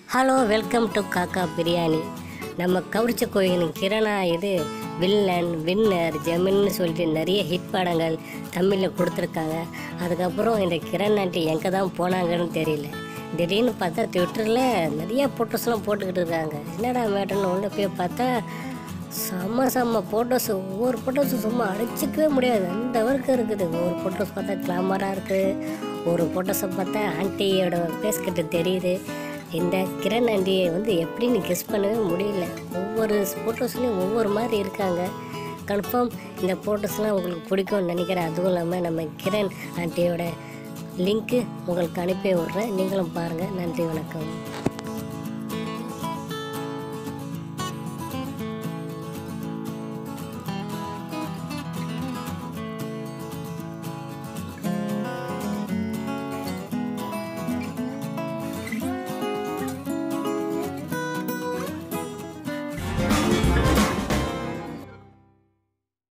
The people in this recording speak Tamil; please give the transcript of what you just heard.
ஹலோ வெல்கம் டு காக்கா பிரியாணி நம்ம கவரிச்ச கோயில் கிரணா இது வில்லன் வின்னர் ஜெமின்னு சொல்லிட்டு நிறைய ஹிட் படங்கள் தமிழில் கொடுத்துருக்காங்க அதுக்கப்புறம் இந்த கிரண் ஆண்டி எங்கே தான் போனாங்கன்னு தெரியல திடீர்னு பார்த்தா ட்விட்டரில் நிறைய ஃபோட்டோஸ்லாம் போட்டுக்கிட்டு இருக்காங்க என்னடா மேட்டர்னு ஒன்று போய் பார்த்தா செம்ம செம்ம ஃபோட்டோஸ் ஒவ்வொரு ஃபோட்டோஸும் சும்மா அடிச்சிக்கவே முடியாது அந்த அளவுக்கு இருக்குது ஒவ்வொரு ஃபோட்டோஸ் பார்த்தா கிளாமராக இருக்குது ஒரு ஃபோட்டோஸை பார்த்தா ஆன்ட்டியோட ஃபேஸ் கிட்ட தெரியுது இந்த கிரண் ஆண்டியை வந்து எப்படின்னு கெஸ் பண்ணவே முடியல ஒவ்வொரு ஃபோட்டோஸ்லேயும் ஒவ்வொரு மாதிரி இருக்காங்க கன்ஃபார்ம் இந்த ஃபோட்டோஸ்லாம் உங்களுக்கு பிடிக்கும்னு நினைக்கிறேன் அதுவும் இல்லாமல் நம்ம கிரண் ஆண்டியோட லிங்க்கு உங்களுக்கு அனுப்பி விட்றேன் நீங்களும் பாருங்கள் நன்றி வணக்கம்